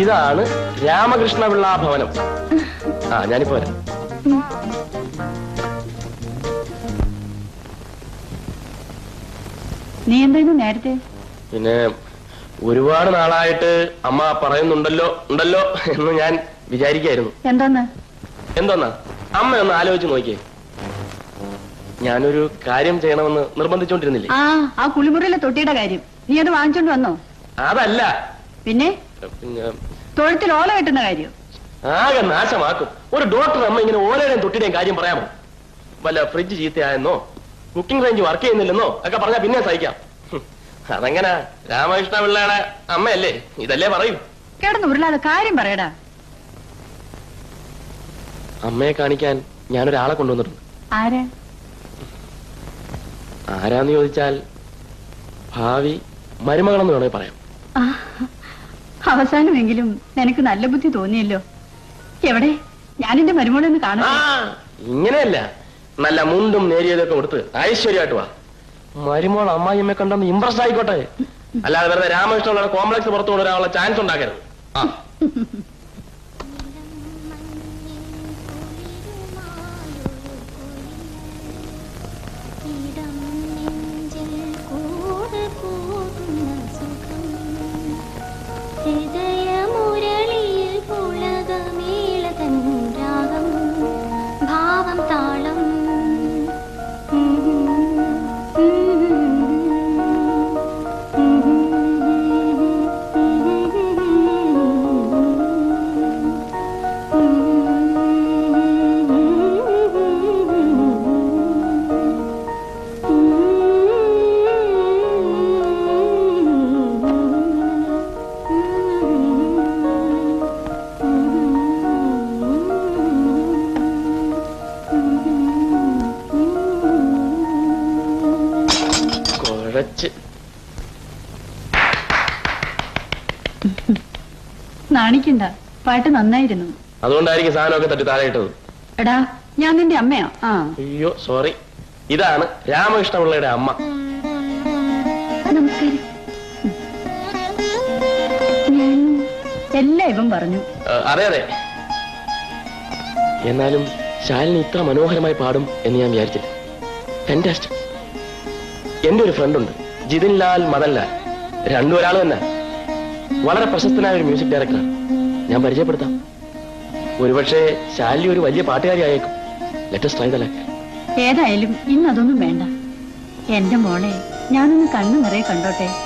ഇതാണ് രാമകൃഷ്ണപിള്ള ഭവനം ആ ഞാനിപ്പോ വരാം നീ എന്തായിരുന്നു നേരത്തെ പിന്നെ ഒരുപാട് നാളായിട്ട് അമ്മ പറയുന്നുണ്ടല്ലോ ഉണ്ടല്ലോ എന്ന് ഞാൻ വിചാരിക്കായിരുന്നു എന്തോന്ന് എന്തോന്നാ അമ്മ ഒന്ന് ആലോചിച്ച് നോക്കിയേ ഞാനൊരു കാര്യം ചെയ്യണമെന്ന് നിർബന്ധിച്ചോണ്ടിരുന്നില്ലേ ആ ആ കുളിമുറിയിലെ തൊട്ടിയുടെ കാര്യം നീ അത് വാങ്ങിച്ചോണ്ട് വന്നോ അതല്ല പിന്നെ പിന്നെ തൊഴുത്തിൽ ഓല കെട്ടുന്ന കാര്യം ആകെ നാശമാക്കും ഒരു ഡോക്ടർ അമ്മ ഇങ്ങനെ ഓരോരുടെയും തൊട്ടിയുടെയും കാര്യം പറയാമോ വല്ല ഫ്രിഡ്ജ് ചീത്തയായെന്നോ കുക്കിംഗ് റേഞ്ച് വർക്ക് ചെയ്യുന്നില്ലെന്നോ ഒക്കെ പറഞ്ഞാൽ പിന്നെ സഹിക്കാം ഹും, അതെങ്ങനാ രാമകൃഷ്ണ പിള്ളയുടെ അമ്മയല്ലേ ഇതല്ലേ പറയൂ കിടന്ന് ഉരുളാതെ കാര്യം പറയടാ അമ്മയെ കാണിക്കാൻ ഞാനൊരാളെ കൊണ്ടുവന്നിട്ടുണ്ട് ആരാ ആരാന്ന് ചോദിച്ചാൽ ഭാവി മരുമകളെന്ന് വേണമെങ്കിൽ പറയാം ആ, അവസാനമെങ്കിലും നിനക്ക് നല്ല ബുദ്ധി തോന്നിയല്ലോ എവിടെ ഞാനെന്റെ മരുമോളെ ഒന്ന് ആ കാണാം ഇങ്ങനെയല്ല നല്ല മുണ്ടും നേരിയതൊക്കെ കൊടുത്ത് ഐശ്വര്യമായിട്ട് വാ മരുമോൾ അമ്മായിയമ്മയെ കണ്ടെന്ന് ഇമ്പ്രസ് ആയിക്കോട്ടെ അല്ലാതെ വെറുതെ രാമകൃഷ്ണനുള്ള കോംപ്ലക്സ് പുറത്തു കൊണ്ടുവരാനുള്ള ചാൻസ് ഉണ്ടാക്കരുത് ആ ഇടം നെഞ്ചിൽ കൂട് കൂടുന്ന സുഖം ഹൃദയമുരളിയിൽ പുളകമേളതൻ രാഗം ഭാവം താളം കുഴച്ച് നാണിക്കണ്ട പാട്ട് നന്നായിരുന്നു അതുകൊണ്ടായിരിക്കും സാധനമൊക്കെ തട്ടി താഴെ ഇട്ടത് എടാ ഞാൻ നിന്റെ അമ്മയാ ആ അയ്യോ സോറി ഇതാണ് രാമകൃഷ്ണപിള്ളയുടെ അമ്മ നമസ്കാരം ഞാൻ എല്ലാം ഇവൻ പറഞ്ഞു ഏ, അതെ അതെ എന്നാലും ശാലിനി ഇത്ര മനോഹരമായി പാടും എന്ന് ഞാൻ വിചാരിച്ചില്ല ഫാന്റാസ്റ്റിക് എന്റെ ഒരു ഫ്രണ്ട് ഉണ്ട് ജിതിൻ ലാൽ മദൻ ലാൽ രണ്ടും ഒരാൾ തന്നെ വളരെ പ്രശസ്തനായ ഒരു മ്യൂസിക് ഡയറക്ടറാണ് ഞാൻ പരിചയപ്പെടുത്താം ഒരുപക്ഷെ ശാലിനി ഒരു വലിയ പാട്ടുകാരി ആയേക്കും ലെറ്റസ് ട്രൈ ദ ലക്ക് ഏതായാലും ഇന്ന് അതൊന്നും വേണ്ട എന്റെ മോളെ ഞാനൊന്ന് കണ്ണു നിറയെ കണ്ടോട്ടെ